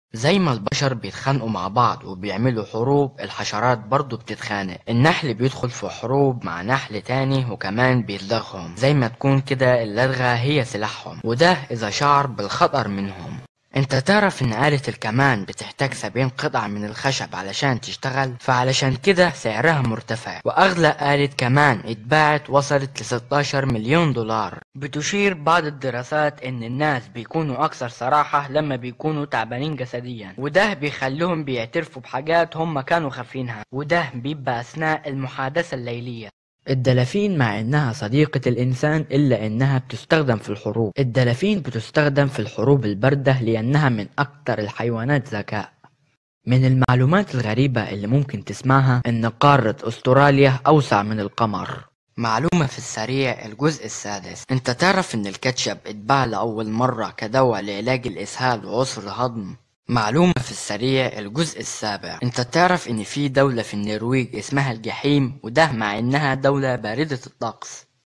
زي ما البشر بيتخانقوا مع بعض وبيعملوا حروب الحشرات برضو بتتخانق النحل بيدخل في حروب مع نحل تاني وكمان بيلدغهم زي ما تكون كده اللدغة هي سلاحهم وده إذا شعر بالخطر منهم انت تعرف ان آلة الكمان بتحتاج 70 قطعة من الخشب علشان تشتغل فعلشان كده سعرها مرتفع واغلى آلة كمان اتباعت وصلت ل 16 مليون دولار بتشير بعض الدراسات ان الناس بيكونوا اكثر صراحة لما بيكونوا تعبانين جسديا وده بيخليهم بيعترفوا بحاجات هم كانوا خافينها وده بيبقى اثناء المحادثة الليلية الدلافين مع انها صديقة الانسان الا انها بتستخدم في الحروب الدلافين بتستخدم في الحروب الباردة لانها من اكتر الحيوانات ذكاء من المعلومات الغريبة اللي ممكن تسمعها ان قارة استراليا اوسع من القمر معلومة في السريع الجزء السادس انت تعرف ان الكاتشب اتباع لأول مرة كدواء لعلاج الإسهال وعسر الهضم معلومة في السريع الجزء السابع انت تعرف ان في دولة في النرويج اسمها الجحيم وده مع انها دولة باردة الطقس